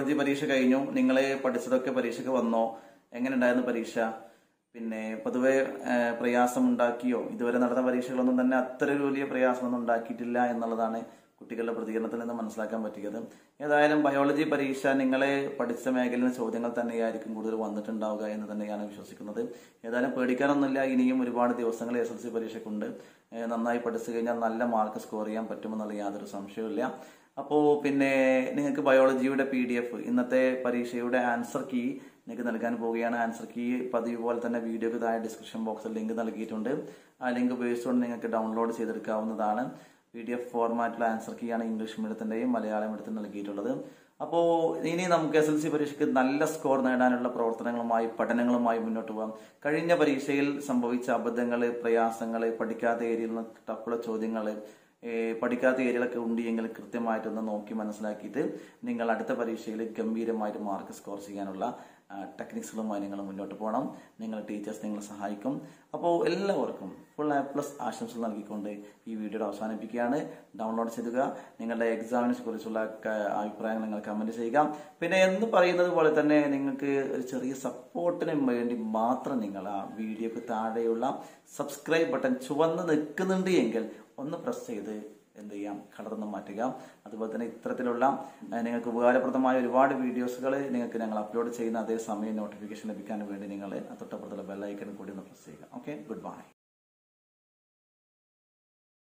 biology പരീക്ഷ കഴിഞ്ഞു നിങ്ങൾ പഠിച്ചതൊക്കെ പരീക്ഷയ്ക്ക് വന്നോ എങ്ങനെ ഉണ്ടായിരുന്നു പരീക്ഷ പിന്നെ പൊതുവെ ഏഹ്, പ്രയാസമുണ്ടാക്കിയോ ഇതുവരെ നടന്ന പരീക്ഷകളൊന്നും തന്നെ അത്ര ഒരു വലിയ പ്രയാസമൊന്നും ഉണ്ടാക്കിയിട്ടില്ല എന്നുള്ളതാണ് കുട്ടികളുടെ പ്രതികരണത്തിൽ നിന്ന് മനസ്സിലാക്കാൻ പറ്റിയത് ഏതായാലും ബയോളജി പരീക്ഷ നിങ്ങളെ പഠിച്ച മേഖലയിലെ ചോദ്യങ്ങൾ തന്നെയായിരിക്കും കൂടുതൽ വന്നിട്ടുണ്ടാവുക എന്ന് തന്നെയാണ് വിശ്വസിക്കുന്നത് ഏതായാലും പേടിക്കാനൊന്നുമില്ല ഇനിയും ഒരുപാട് ദിവസങ്ങൾ എസ് എൽ സി പരീക്ഷയ്ക്കുണ്ട് ഏഹ്, നന്നായി പഠിച്ചു കഴിഞ്ഞാൽ നല്ല മാർക്ക് സ്കോർ ചെയ്യാൻ പറ്റുമെന്നുള്ള യാതൊരു സംശയവുമില്ല അപ്പോൾ പിന്നെ നിങ്ങൾക്ക് ബയോളജിയുടെ പി ഡി എഫ് ഇന്നത്തെ പരീക്ഷയുടെ ആൻസർ കീ നിങ്ങൾക്ക് നൽകാൻ പോവുകയാണ് ആൻസർ കീ പതിവ് പോലെ തന്നെ വീഡിയോക്ക് താഴെ ഡിസ്ക്രിപ്ഷൻ ബോക്സിൽ ലിങ്ക് നൽകിയിട്ടുണ്ട് ആ ലിങ്ക് ഉപയോഗിച്ചുകൊണ്ട് നിങ്ങൾക്ക് ഡൗൺലോഡ് ചെയ്തെടുക്കാവുന്നതാണ് പി ഡി എഫ് ഫോർമാറ്റിലെ ആൻസർ കീ ആണ് ഇംഗ്ലീഷ് മീഡിയത്തിന്റെയും മലയാളം മീഡിയത്തിനും നൽകിയിട്ടുള്ളത് അപ്പോൾ ഇനി നമുക്ക് എസ് എൽ സി പരീക്ഷയ്ക്ക് നല്ല സ്കോർ നേടാനുള്ള പ്രവർത്തനങ്ങളുമായി പഠനങ്ങളുമായി മുന്നോട്ട് പോകാം കഴിഞ്ഞ പരീക്ഷയിൽ സംഭവിച്ച അബദ്ധങ്ങൾ പ്രയാസങ്ങൾ പഠിക്കാത്ത ഏരിയയിൽ നിന്ന് ടഫുള്ള ചോദ്യങ്ങൾ ഏഹ് പഠിക്കാത്ത ഏരിയകളൊക്കെ ഉണ്ട് എങ്കിൽ കൃത്യമായിട്ടൊന്ന് നോക്കി മനസ്സിലാക്കിയിട്ട് നിങ്ങൾ അടുത്ത പരീക്ഷയിൽ ഗംഭീരമായിട്ട് മാർക്ക് സ്കോർ ചെയ്യാനുള്ള ടെക്നിക്സുകളുമായി നിങ്ങൾ മുന്നോട്ട് പോകണം നിങ്ങൾ ടീച്ചേഴ്സ് നിങ്ങളെ സഹായിക്കും അപ്പോൾ എല്ലാവർക്കും ഫുൾ എ പ്ലസ് ആശംസകൾ നൽകിക്കൊണ്ട് ഈ വീഡിയോ അവസാനിപ്പിക്കുകയാണ് ഡൗൺലോഡ് ചെയ്യുക നിങ്ങളുടെ എക്സാമിനെ കുറിച്ചുള്ള ക- അഭിപ്രായങ്ങൾ നിങ്ങൾ കമന്റ് ചെയ്യുക പിന്നെ എന്ന് പറയുന്നത് പോലെ തന്നെ നിങ്ങൾക്ക് ഒരു ചെറിയ സപ്പോർട്ടിന് വേണ്ടി മാത്രം നിങ്ങൾ ആ വീഡിയോക്ക് താഴെയുള്ള സബ്സ്ക്രൈബ് ബട്ടൺ ചുവന്ന് നിൽക്കുന്നുണ്ട് എങ്കിൽ ഒന്ന് പ്രസ് ചെയ്ത് എന്ത് ചെയ്യാം കളർന്ന് മാറ്റുക അതുപോലെ തന്നെ ഇത്തരത്തിലുള്ള ഏഹ്, നിങ്ങൾക്ക് ഉപകാരപ്രദമായ ഒരുപാട് വീഡിയോസുകൾ നിങ്ങൾക്ക് ഞങ്ങൾ അപ്ലോഡ് ചെയ്യുന്ന അതേ സമയം നോട്ടിഫിക്കേഷൻ ലഭിക്കാൻ വേണ്ടി നിങ്ങൾ തൊട്ടപ്പുറത്തുള്ള ബെല്ലൈക്കൺ കൂടി ഒന്ന് പ്രസ് ചെയ്യുക ഓക്കെ ഗുഡ് ബൈ